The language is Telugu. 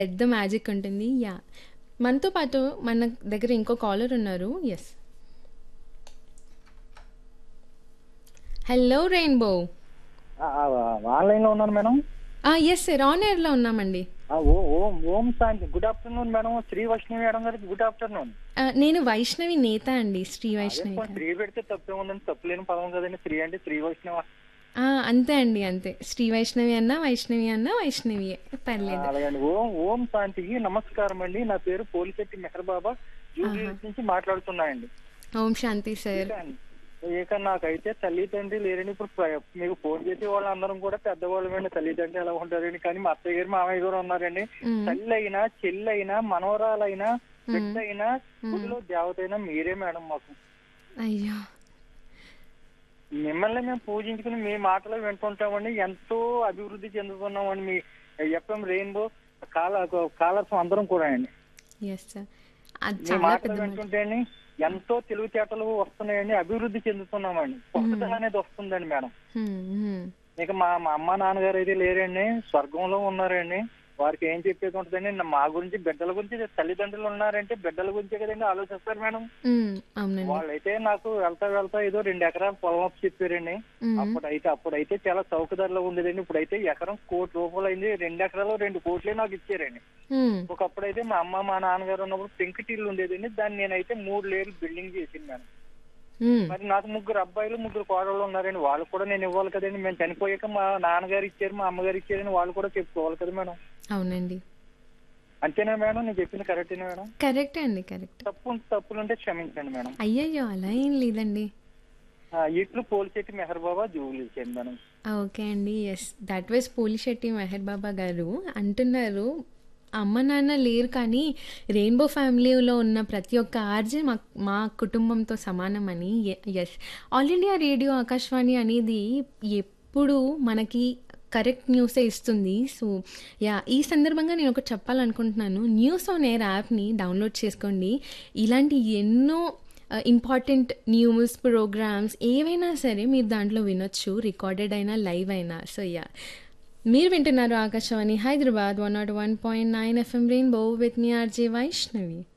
పెద్ద మ్యాజిక్ ఉంటుంది. యాహ్! మనతో పాటు మన దగ్గర ఇంకో కాలర్ ఉన్నారు. యెస్. Hello rainbow. ఆ! ఆ! ఆన్‌లైన్‌లో ఉన్నాను మేడం. ఆ! Yes sir. ఆన్ ఎయిర్‌లో ఉన్నామండి. ఆ! ఓ ఓం ఓం శాంతి. Good afternoon madam. Shri Vaishnavi madam గారికి గుడ్ ఆఫ్టర్‌నూన్. ఆహ్, నేను వైష్ణవి నేత అండి. శ్రీ అదే వైష్ణవి పోనీ కాదు. శ్రీ పెడితే తప్పేముందండి. తప్పులేని పదం కదండి. శ్రీ అంటే శ్రీ వైష్ణవ. ఆ! అంతే అండి. అంతే. శ్రీ వైష్ణవి అన్నా, వైష్ణవి అన్నా వైష్ణవియే. ఆ! పర్లేదు. అలాగే అండి. ఓం ఓం శాంతికి నమస్కారం అండి. నా పేరు పోలిశెట్టి మెహర్ బాబా జూబ్లీ ఆహా! హిల్స్ నుంచి మాట్లాడుతున్నానండి. ఓం శాంతి సార్. ఇక ఇక నాకైతే తల్లి తండ్రి లేరండి. ఇప్పుడు ప్ర మీకు ఫోన్ చేసే వాళ్ళందరం కూడా పెద్దవాళ్ళమండి. తల్లి తండ్రి ఎలా ఉంటారండి. కానీ మా అత్తయ్య గారు, మామయ్య గారు ఉన్నారండి. హ్మ్. తల్లైనా, చెల్లైనా, మనవరాలైనా, హ్మ్. బిడ్డైనా, హ్మ్. గుడిలో దేవతైనా మీరే మేడం మాకు. అయ్యో! మిమ్మల్ని మేము పూజించుకుని మీ మాటలు వింటుంటామండి. ఎంతో అభివృద్ధి చెందుతున్నామండి. మీ ఎఫ్ఎం రెయిన్బో కాల కాలర్స్ అందరం కూడా అండి. Yes sir. అది మీ చాలా మాటలు పెద్ద మాట. వింటుంటే అండి ఎంతో తెలివితేటలు వస్తున్నాయండి. అభివృద్ధి చెందుతున్నామండి. పట్టుదల హ్మ్. అనేది వస్తుందండి మేడం. హ్మ్. హ్మ్. ఇక మా మా అమ్మ నాన్నగారు అయితే లేరండి. స్వర్గంలో ఉన్నారండి. వారికి ఏం చెప్పేది ఉంటదండి. మా గురించి బిడ్డల గురించి తల్లిదండ్రులు ఉన్నారంటే బిడ్డల గురించే కదండి ఆలోచిస్తారు మేడం. హ్మ్. అవునండి. వాళ్ళైతే నాకు వెళ్తా వెళ్తా ఏదో 2 ఎకరాల పొలం అప్పు చెప్పారండి. హ్మ్. అప్పుడైతే అప్పుడైతే చాలా చౌకధరలో ఉండేదండి. ఇప్పుడైతే ఎకరం కోటి రూపాయలు అయింది. 2 ఎకరాలు 2 కోట్లే నాకు ఇచ్చారండి. హ్మ్. ఒకప్పుడైతే మా అమ్మ మా నాన్నగారు ఉన్నప్పుడు పెంకుటిల్లు ఉండేదండి. దాన్ని నేనైతే 3 లేయర్లు బిల్డింగ్ చేసింది మేడం. హ్మ్. మరి నాకు ముగ్గురు అబ్బాయిలు, ముగ్గురు కోడళ్ళు ఉన్నారండి. వాళ్ళకి కూడా నేను ఇవ్వాలి కదండి. మేము చనిపోయాక మా నాన్నగారు ఇచ్చారు, మా అమ్మగారు ఇచ్చారని వాళ్ళు కూడా చెప్పుకోవాలి కదా మేడం. అవునండి. అంతేనా మేడం? నేను చెప్పింది కరెక్టేనా మేడం? కరెక్టే అండి. కరెక్ట్. తప్పు తప్పులుంటే క్షమించండి మేడం. అయ్యయ్యో! అలా ఏం లేదండి. ఆ, ఇట్లు పోలిశెట్టి మెహర్ బాబా జూబ్లీ హిల్స్ మేడం. ఓకే అండి. Yes. That was Polisetti Mehar Baba గారు అంటున్నారు. అమ్మ నాన్న లేరు కానీ రెయిన్బో ఫ్యామిలీలో ఉన్న ప్రతి ఒక్క ఆర్జే మా మా కుటుంబంతో సమానమని. ఎ yes. All India radio Akashvani అనేది ఎప్పుడు మనకి కరెక్ట్ న్యూసే ఇస్తుంది. So yeah! ఈ సందర్భంగా నేను ఒకటి చెప్పాలనుకుంటున్నాను. న్యూస్ ఆన్ ఎయిర్ యాప్‌ని డౌన్లోడ్ చేసుకోండి. ఇలాంటి ఎన్నో ఆహ్, ఇంపార్టెంట్ న్యూస్ ప్రోగ్రామ్స్ ఏవైనా సరే మీరు దాంట్లో వినొచ్చు. రికార్డెడ్ అయినా, లైవ్ అయినా. So yeah! మీరు వింటున్నారు Akashvani Hyderabad 101.9 FM rainbow with మీ ఆర్‌జే వైష్ణవి.